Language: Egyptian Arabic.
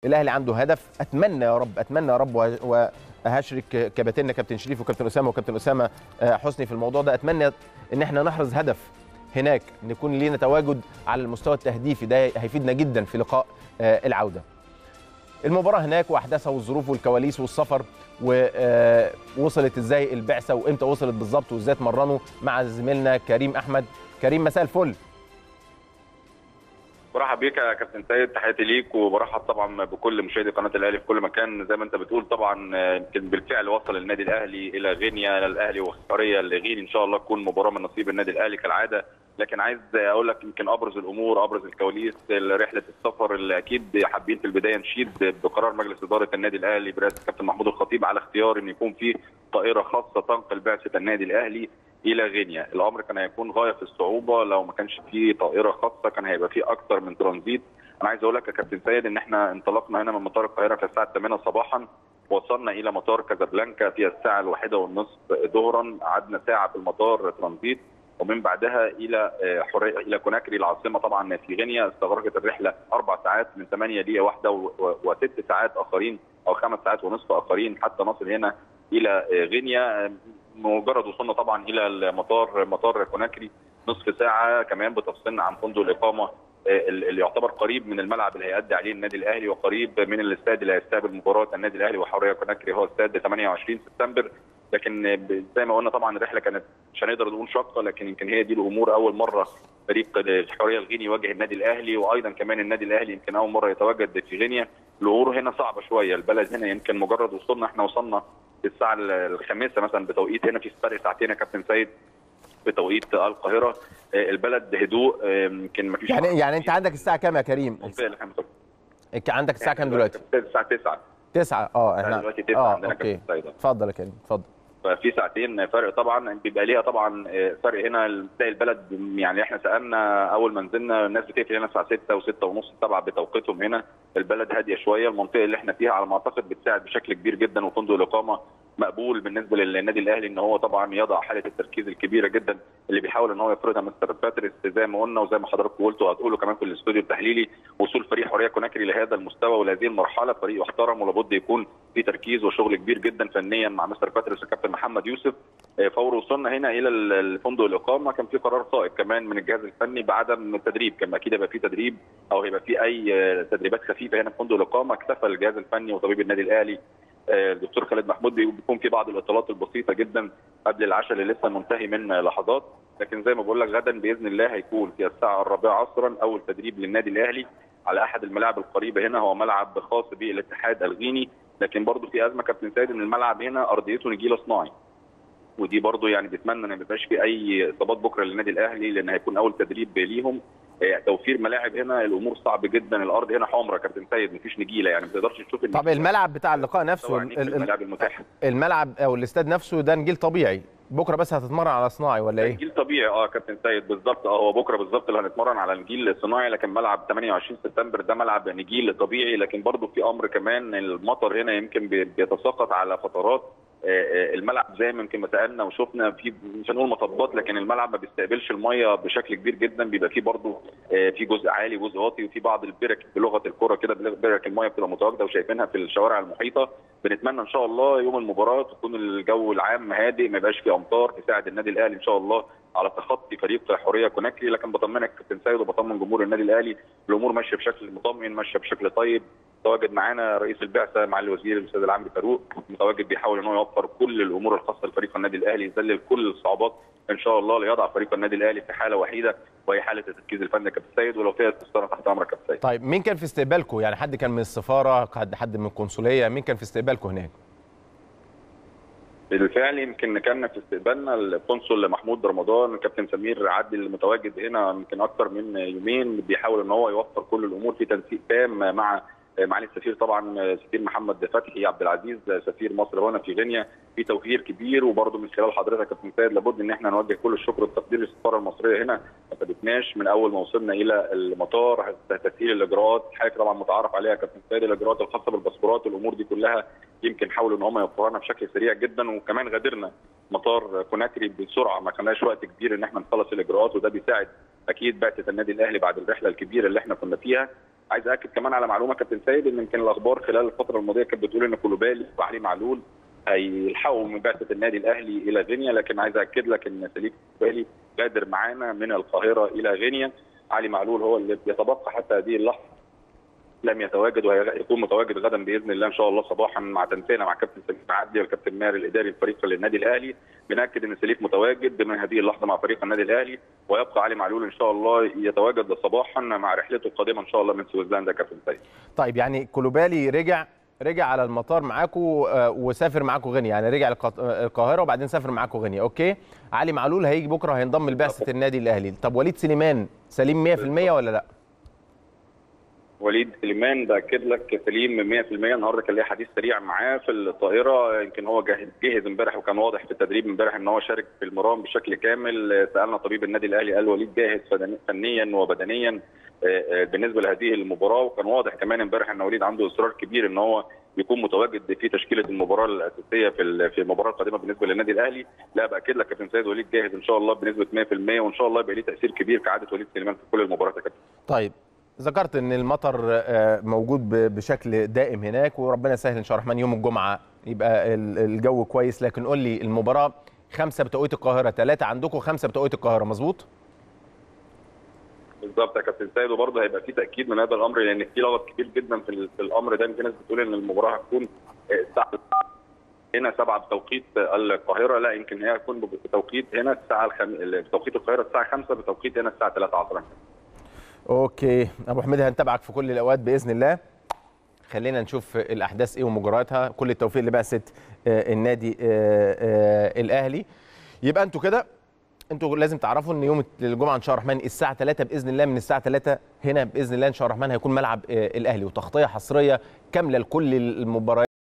الاهلي عنده هدف اتمنى يا رب اتمنى يا رب وه- وهشرك كباتننا كابتن شريف وكابتن اسامه وكابتن اسامه آه، حسني في الموضوع ده اتمنى ان احنا نحرز هدف هناك نكون لينا تواجد على المستوى التهديفي ده هيفيدنا جدا في لقاء آه، العوده المباراه هناك واحداثها والظروف والكواليس والسفر ووصلت ازاي البعثه وامتى وصلت بالظبط وازاي اتمرنوا مع زميلنا كريم احمد كريم مساء الفل برحب بيك يا كابتن سيد تحياتي ليك وبرحب طبعا بكل مشاهدي قناه الاهلي في كل مكان زي ما انت بتقول طبعا آه، يمكن بالفعل وصل النادي الاهلي الى غينيا الاهلي وقريه لغيني ان شاء الله تكون مباراه من نصيب النادي الاهلي كالعاده لكن عايز اقول لك يمكن ابرز الامور ابرز الكواليس رحله السفر اللي اكيد حابين في البدايه نشيد بقرار مجلس اداره النادي الاهلي برئاسه الكابتن محمود الخطيب على اختيار ان يكون في طائره خاصه تنقل بعثه النادي الاهلي الى غينيا الامر كان هيكون غايه في الصعوبه لو ما كانش في طائره خاصه كان هيبقى في اكثر من ترانزيت انا عايز اقول لك يا كابتن سيد ان احنا انطلقنا هنا من مطار القاهره في الساعه 8 صباحا وصلنا الى مطار كازابلانكا في الساعه الواحدة والنصف ظهرا قعدنا ساعه في المطار ترانزيت ومن بعدها الى آه، حرية الى كوناكري العاصمه طبعا في غينيا استغرقت الرحله اربع ساعات من 8 دقيقه واحده و- و- وست ساعات اخرين او خمس ساعات ونصف اخرين حتى نصل هنا الى آه، غينيا آه، مجرد وصولنا طبعا الى المطار مطار كوناكري نصف ساعه كمان بتفصلنا عن فندق الاقامه آه، اللي يعتبر قريب من الملعب اللي هيأدي عليه النادي الاهلي وقريب من الاستاد اللي هيستقبل مباراه النادي الاهلي وحريه كوناكري هو استاد 28 سبتمبر لكن آه، ب- زي ما قلنا طبعا الرحله كانت مش هنقدر نقول شاقه لكن يمكن هي دي الامور اول مره فريق الحريه الغيني يواجه النادي الاهلي وايضا كمان النادي الاهلي يمكن اول مره يتواجد في غينيا الامور هنا صعبه شويه البلد هنا يمكن مجرد وصولنا احنا وصلنا في الساعه الخامسه مثلا بتوقيت هنا في فرق ساعتين يا كابتن سيد بتوقيت القاهره آه، البلد هدوء آه، يمكن ما فيش يعني يعني انت عندك الساعه كام يا كريم المنطقة اللي احنا انت عندك الساعه كام دلوقتي الساعه 9 9 اه احنا دلوقتي 9 اه عندنا اوكي كابتن سيد اتفضل يا كريم اتفضل ففي ساعتين فرق طبعا بيبقى ليها طبعا فرق هنا تلاقي البلد يعني احنا سالنا اول ما نزلنا الناس بتقفل هنا الساعه 6 و6 ونص 7 بتوقيتهم هنا البلد هاديه شويه المنطقه اللي احنا فيها على ما اعتقد بتساعد بشكل كبير جدا وفندق الاقامه مقبول بالنسبه للنادي الاهلي ان هو طبعا يضع حاله التركيز الكبيره جدا اللي بيحاول ان هو يفرضها مستر باتريس زي ما قلنا وزي ما حضراتكم قلتوا وهتقولوا كمان في الاستوديو التحليلي وصول فريق حريه كوناكري لهذا المستوى ولهذه المرحله فريق محترم ولابد يكون في تركيز وشغل كبير جدا فنيا مع مستر باتريس والكابتن محمد يوسف آه، فور وصولنا هنا الى ال- الفندق الاقامه كان في قرار صائب كمان من الجهاز الفني بعدم التدريب كان اكيد هيبقى في تدريب او هيبقى في اي آه، تدريبات خفيفه هنا في فندق الاقامه اكتفى الجهاز الفني وطبيب النادي الاهلي آه، الدكتور خالد محمود بيكون في بعض الاطلالات البسيطه جدا قبل العشاء اللي لسه منتهي من لحظات لكن زي ما بقول لك غدا باذن الله هيكون في الساعه الرابعه عصرا اول تدريب للنادي الاهلي على احد الملاعب القريبه هنا هو ملعب خاص بالاتحاد الغيني لكن برضه في ازمه كابتن سيد ان الملعب هنا ارضيته نجيله صناعي ودي برضه يعني بتمنى ان ما يبقاش في اي اصابات بكره للنادي الاهلي لان هيكون اول تدريب ليهم آه، توفير ملاعب هنا الامور صعب جدا الارض هنا حمراء كابتن سيد مفيش نجيله يعني ما تقدرش تشوف طب الملعب بتاع اللقاء نفسه طبعا ال- ال- الملاعب المتاحه الملعب او الاستاد نفسه ده نجيل طبيعي بكره بس هتتمرن على صناعي ولا ايه؟ نجيل طبيعي اه كابتن سيد بالظبط اه هو بكره بالظبط اللي هنتمرن على نجيل الصناعي لكن ملعب 28 سبتمبر ده ملعب نجيل طبيعي لكن برضه في امر كمان المطر هنا يمكن بي- بيتساقط على فترات آه، آه، الملعب زي ما يمكن ما سالنا وشفنا في مش هنقول مطبات لكن الملعب ما بيستقبلش الميه بشكل كبير جدا بيبقى فيه برضه آه، في جزء عالي وجزء واطي وفي بعض البرك بلغه الكره كده برك الميه بتبقى متواجده وشايفينها في الشوارع المحيطه بنتمنى ان شاء الله يوم المباراه تكون الجو العام هادئ ما يبقاش فيه امطار تساعد النادي الاهلي ان شاء الله على تخطي فريق حريه كوناكري لكن بطمنك كابتن سيد وبطمن جمهور النادي الاهلي الامور ماشيه بشكل مطمئن ماشيه بشكل طيب متواجد معانا رئيس البعثه مع الوزير الاستاذ العمري فاروق متواجد بيحاول ان هو يوفر كل الامور الخاصه لفريق النادي الاهلي يذلل كل الصعوبات ان شاء الله ليضع فريق النادي الاهلي في حاله وحيده وهي حاله التركيز الفني يا كابتن سيد ولو فيها استفسار تحت امرك يا كابتن سيد طيب مين كان في استقبالكم؟ يعني حد كان من السفاره، حد حد من القنصليه، مين كان في استقبالكم هناك؟ بالفعل يمكن كان في استقبالنا القنصل محمود رمضان الكابتن سمير عادل المتواجد هنا يمكن اكثر من يومين بيحاول ان هو يوفر كل الامور في تنسيق تام مع معالي السفير طبعا سفير محمد فتحي عبد العزيز سفير مصر هنا في غينيا في توفير كبير وبرضه من خلال حضرتك يا كابتن سيد لابد ان احنا نوجه كل الشكر والتقدير للسفاره المصريه هنا ما فاتتناش من اول ما وصلنا الى المطار تسهيل الاجراءات حاجه طبعا متعارف عليها يا كابتن سيد الاجراءات الخاصه بالباسبورات الامور دي كلها يمكن حاولوا ان هم يوفروها بشكل سريع جدا وكمان غادرنا مطار كوناكري بسرعه ما خدناش وقت كبير ان احنا نخلص الاجراءات وده بيساعد اكيد بعثه النادي الاهلي بعد الرحله الكبيره اللي احنا كنا فيها عايز اكد كمان على معلومه كابتن سيد ان يمكن الاخبار خلال الفتره الماضيه كانت بتقول ان كولوبالي وعلي معلول هيلحقوا من بعثه النادي الاهلي الى غينيا لكن عايز اكد لك ان سليم كولوبالي قادر معانا من القاهره الى غينيا علي معلول هو اللي يتبقى حتى هذه اللحظه لم يتواجد ويكون متواجد غدا باذن الله ان شاء الله صباحا مع تنسيقنا مع كابتن سليم عدلي والكابتن ماهر الاداري الفريق للنادي الاهلي بناكد ان سليم متواجد من هذه اللحظه مع فريق النادي الاهلي ويبقى علي معلول ان شاء الله يتواجد صباحا مع رحلته القادمه ان شاء الله من سويسرلندا كابتن سيد. طيب يعني كولوبالي رجع رجع على المطار معاكم وسافر معاكم غينيا يعني رجع القاهره وبعدين سافر معاكم غينيا اوكي علي معلول هيجي بكره هينضم لبعثه النادي الاهلي طب وليد سليمان سليم 100% ولا لا؟ وليد سليمان باكد لك سليم 100% النهارده كان ليه حديث سريع معاه في الطائره يمكن هو جاهز جهز امبارح وكان واضح في التدريب امبارح ان هو شارك في المرام بشكل كامل سالنا طبيب النادي الاهلي قال وليد جاهز فنيا وبدنيا بالنسبه لهذه المباراه وكان واضح كمان امبارح ان وليد عنده اصرار كبير ان هو يكون متواجد في تشكيله المباراه الاساسيه في في المباراه القادمه بالنسبه للنادي الاهلي لا باكد لك كابتن سيد وليد جاهز ان شاء الله بنسبه 100% وان شاء الله يبقى ليه تاثير كبير كعاده وليد سليمان في كل المباريات يا كابتن طيب ذكرت ان المطر موجود بشكل دائم هناك وربنا يسهل ان شاء الله الرحمن يوم الجمعه يبقى الجو كويس لكن قول لي المباراه خمسه بتوقيت القاهره ثلاثه عندكم خمسه بتوقيت القاهره مظبوط؟ بالظبط يا كابتن سيد وبرضه هيبقى في تاكيد من هذا الامر لان في لغط كبير جدا في, في الامر ده في ناس بتقول ان المباراه هتكون الساعه هنا سبعة بتوقيت القاهره لا يمكن هي هتكون بتوقيت هنا الساعه الخم... بتوقيت القاهره الساعه 5 بتوقيت هنا الساعه 3 عصرا اوكي ابو حميد هنتابعك في كل الاوقات باذن الله خلينا نشوف الاحداث ايه ومجرياتها كل التوفيق لبعثه النادي الاهلي يبقى انتوا كده انتوا لازم تعرفوا ان يوم الجمعه ان شاء الله الرحمن الساعه 3 باذن الله من الساعه 3 هنا باذن الله ان شاء الله الرحمن هيكون ملعب الاهلي وتغطيه حصريه كامله لكل المباريات